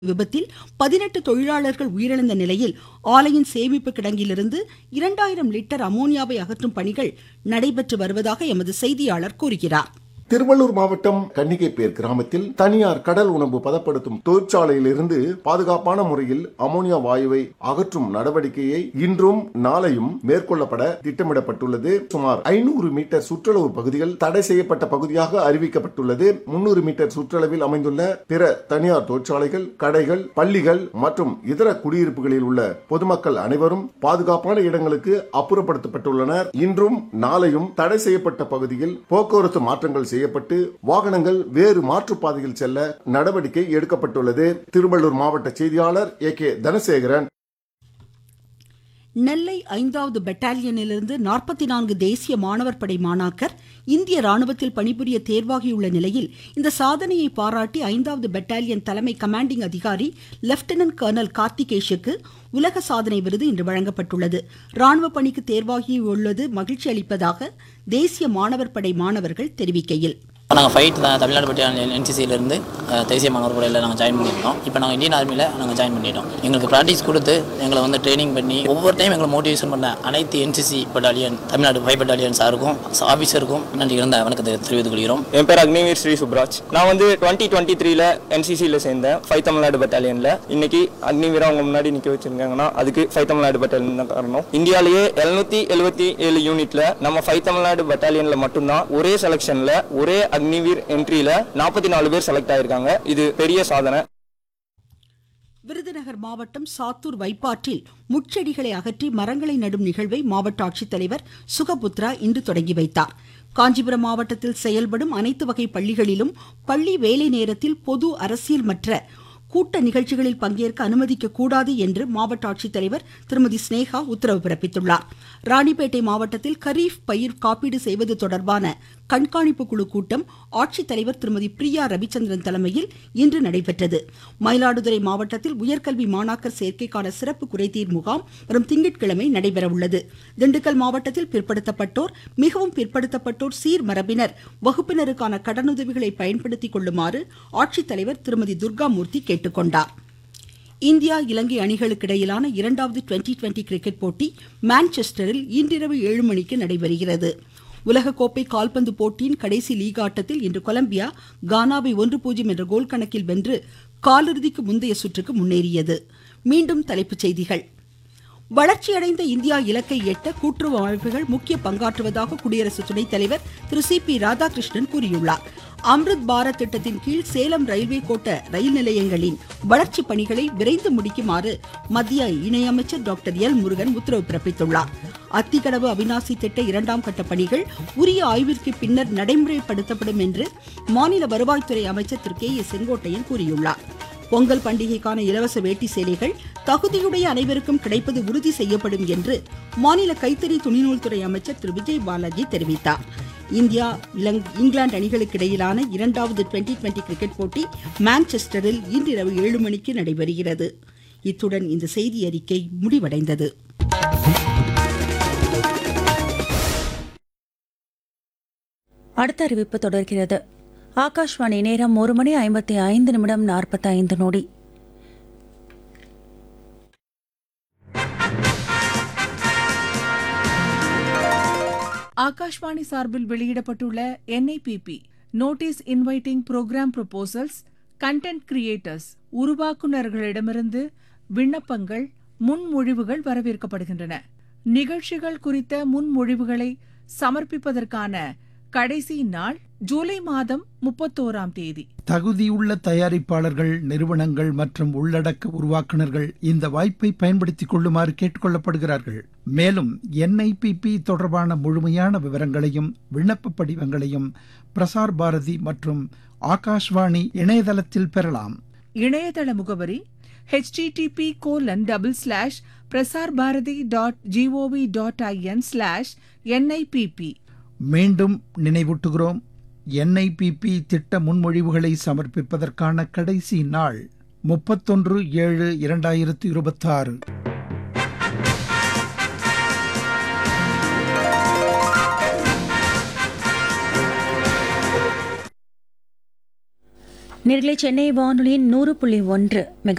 விபத்தில் பதினெட்டு தொழிலாளர்கள் உயிரிழந்த நிலையில் ஆலையின் சேமிப்பு கிடங்கிலிருந்து இரண்டாயிரம் லிட்டர் அமோனியாவை அகற்றும் பணிகள் நடைபெற்று வருவதாக எமது செய்தியாளர் கூறுகிறார் திருவள்ளூர் மாவட்டம் கன்னிகைப்பேர் கிராமத்தில் தனியார் கடல் உணவு பதப்படுத்தும் தொழிற்சாலையிலிருந்து பாதுகாப்பான முறையில் அமோனியா வாயுவை அகற்றும் நடவடிக்கையை இன்றும் நாளையும் மேற்கொள்ளப்பட திட்டமிடப்பட்டுள்ளது சுமார் ஐநூறு மீட்டர் சுற்றளவு பகுதிகள் தடை செய்யப்பட்ட பகுதியாக அறிவிக்கப்பட்டுள்ளது முன்னூறு மீட்டர் சுற்றளவில் அமைந்துள்ள பிற தனியார் தொழிற்சாலைகள் கடைகள் பள்ளிகள் மற்றும் இதர குடியிருப்புகளில் உள்ள பொதுமக்கள் அனைவரும் பாதுகாப்பான இடங்களுக்கு அப்புறப்படுத்தப்பட்டுள்ளனர் இன்றும் நாளையும் தடை செய்யப்பட்ட பகுதியில் போக்குவரத்து மாற்றங்கள் செய்யப்பட்டு வாகனங்கள் வேறு மாற்றுப்பாதையில் செல்ல நடவடிக்கை எடுக்கப்பட்டுள்ளது திருவள்ளூர் மாவட்ட செய்தியாளர் ஏ கே தனசேகரன் நெல்லை ஐந்தாவது பெட்டாலியனிலிருந்து நாற்பத்தி நான்கு தேசிய மாணவர் படை மாணாக்கர் இந்திய ராணுவத்தில் பணிபுரிய தேர்வாகியுள்ள நிலையில் இந்த சாதனையை பாராட்டி ஐந்தாவது பெட்டாலியன் தலைமை கமாண்டிங் அதிகாரி லெப்டினன்ட் கர்னல் கார்த்திகேஷுக்கு உலக சாதனை விருது இன்று வழங்கப்பட்டுள்ளது ராணுவ பணிக்கு தேர்வாகியுள்ளது மகிழ்ச்சி அளிப்பதாக தேசிய மாணவர் படை மாணவர்கள் தெரிவிக்கையில் நாங்கள் ஃபைட் தான் தமிழ்நாடு பட்டியல் என்சிசியிலேருந்து தேசிய மாணவர் படையில் நாங்கள் ஜாயின் பண்ணியிருந்தோம் இப்போ நாங்கள் இந்தியன் ஆர்மியில் நாங்கள் ஜாயின் பண்ணிட்டோம் எங்களுக்கு ப்ராக்டிஸ் கொடுத்து எங்களை வந்து ட்ரைனிங் பண்ணி ஒவ்வொரு டைம் எங்களை மோட்டிவேஷன் பண்ண அனைத்து NCC battalion Tamil Nadu five battalion சாருக்கும் ஆஃபீஸருக்கும் நன்றி இருந்த வணக்கத்தை தெரிவித்துக் கொள்கிறோம் என் பேர் அக்னிவீர் ஸ்ரீ சுப்ராஜ் நான் வந்து டுவெண்ட்டி டுவெண்ட்டி த்ரீல என்சிசியில் சேர்ந்தேன் ஃபைவ் தமிழ்நாடு பட்டாலியனில் இன்னைக்கு அக்னிவீரா அவங்க முன்னாடி நிற்க வச்சிருக்காங்கன்னா அதுக்கு ஃபைவ் தமிழ்நாடு பட்டாலியன் தான் காரணம் இந்தியாவிலேயே எழுநூத்தி எழுபத்தி ஏழு யூனிட்ல நம்ம ஃபைவ் தமிழ்நாடு பட்டாலியன்ல மட்டும்தான் ஒரே செலெக்ஷன்ல ஒரே அக்னிவீர் என்ட்ரியில நாற்பத்தி நாலு பேர் செலக்ட் ஆயிருக்காங்க இது பெரிய சாதனை விருதுநகர் மாவட்டம் சாத்தூர் வைப்பாற்றில் முட்செடிகளை அகற்றி மரங்களை நடும் நிகழ்வை மாவட்ட ஆட்சித்தலைவர் சுகபுத்ரா இன்று தொடங்கி வைத்தார் காஞ்சிபுரம் மாவட்டத்தில் செயல்படும் அனைத்து வகை பள்ளிகளிலும் பள்ளி வேலை நேரத்தில் பொது அரசியல் மற்ற கூட்ட நிகழ்ச்சிகளில் பங்கேற்க அனுமதிக்க கூடாது என்று மாவட்ட ஆட்சித்தலைவர் திருமதி ஸ்னேகா உத்தரவு பிறப்பித்துள்ளார் ராணிப்பேட்டை மாவட்டத்தில் கரீஃப் பயிர் காப்பீடு செய்வது தொடர்பான கண்காணிப்பு குழு கூட்டம் ஆட்சித்தலைவர் திருமதி பிரியா ரவிச்சந்திரன் தலைமையில் இன்று நடைபெற்றது மயிலாடுதுறை மாவட்டத்தில் உயர்கல்வி மாணாக்கர் சேர்க்கைக்கான சிறப்பு குறைதீர் முகாம் வரும் திங்கட்கிழமை நடைபெற உள்ளது திண்டுக்கல் மாவட்டத்தில் பிற்படுத்தப்பட்டோர் மிகவும் பிற்படுத்தப்பட்டோர் சீர்மரபினர் வகுப்பினருக்கான கடனுதவிகளை பயன்படுத்திக் கொள்ளுமாறு ஆட்சித்தலைவர் திருமதி துர்காமூர்த்தி கேட்டுக்கொண்டார் இந்தியா இலங்கை அணிகளுக்கு இடையிலான இரண்டாவது டுவெண்டி டுவெண்டி கிரிக்கெட் போட்டி மான்செஸ்டரில் இன்றிரவு ஏழு மணிக்கு நடைபெறுகிறது உலகக்கோப்பை கால்பந்து போட்டியின் கடைசி லீக் ஆட்டத்தில் இன்று கொலம்பியா கானாவை ஒன்று பூஜ்ஜியம் என்ற கோல் கணக்கில் வென்று காலிறுதிக்கு முந்தைய சுற்றுக்கு முன்னேறியது மீண்டும் தலைப்புச் செய்திகள் வளர்ச்சியடைந்த இந்தியா இலக்கை எட்ட கூட்டுறவு அமைப்புகள் முக்கிய பங்காற்றுவதாக குடியரசு துணைத் தலைவர் திரு சி பி ராதாகிருஷ்ணன் கூறியுள்ளார் அம்ருத் பாரத் திட்டத்தின் கீழ் சேலம் ரயில்வே கோட்ட ரயில் நிலையங்களின் வளர்ச்சி பணிகளை விரைந்து முடிக்குமாறு மத்திய இணையமைச்சர் டாக்டர் எல் முருகன் உத்தரவு பிறப்பித்துள்ளார் அத்திக்கடவு அவினாசி திட்ட இரண்டாம் கட்ட பணிகள் உரிய ஆய்விற்கு பின்னர் நடைமுறைப்படுத்தப்படும் என்று மாநில வருவாய்த்துறை அமைச்சர் திரு கே ஏ செங்கோட்டையன் கூறியுள்ளார் பொங்கல் பண்டிகைக்கான இலவச வேட்டி சேலைகள் தகுதியுடைய அனைவருக்கும் கிடைப்பது உறுதி செய்யப்படும் என்று மாநில கைத்தறி துணிநூல்துறை அமைச்சர் திரு விஜய் பாலாஜி தெரிவித்தார் இந்தியா இங்கிலாந்து அணிகளுக்கு இடையிலான இரண்டாவது டுவெண்டி டுவெண்டி கிரிக்கெட் போட்டி மான்செஸ்டரில் இன்றிரவு ஏழு மணிக்கு நடைபெறுகிறது இத்துடன் இந்த செய்தி அறிக்கை முடிவடைந்தது அடுத்த அறிவிப்பு தொடர்கிறது ஆகாஷ்வாணி நேரம் ஒரு மணி ஐம்பத்தி ஐந்து நிமிடம் நாற்பத்தி ஐந்து நொடி ஆகாஷ்வாணி சார்பில் வெளியிடப்பட்டுள்ள NIPP notice inviting programme proposals content creators உருவாக்குநர்களிடமிருந்து விண்ணப்பங்கள் முன்மொழிவுகள் வரவேற்கப்படுகின்றன நிகழ்ச்சிகள் குறித்த முன்மொழிவுகளை சமர்ப்பிப்பதற்கான கடைசி நாள் ஜூலை மாதம் முப்பத்தோராம் தேதி தகுதியுள்ள தயாரிப்பாளர்கள் நிறுவனங்கள் மற்றும் உள்ளடக்க உருவாக்குநர்கள் இந்த வாய்ப்பை பயன்படுத்திக் கொள்ளுமாறு கேட்டுக்கொள்ளப்படுகிறார்கள் மேலும் என்ஐபிபி தொடர்பான முழுமையான விவரங்களையும் விண்ணப்ப படிவங்களையும் பிரசார் பாரதி மற்றும் ஆகாஷ்வாணி இணையதளத்தில் பெறலாம் இணையதள முகவரி HTTP colon double slash Prasar Bharati dot GOV dot IN slash NIPP மீண்டும் நினைவூட்டுகிறோம் என்ஐபிபி திட்ட முன்மொழிவுகளை சமர்ப்பிப்பதற்கான கடைசி நாள் முப்பத்தொன்று ஏழு இரண்டாயிரத்து இருபத்தாறு நேர்களை சென்னை வானொலியின் நூறு புள்ளி ஒன்று மெகா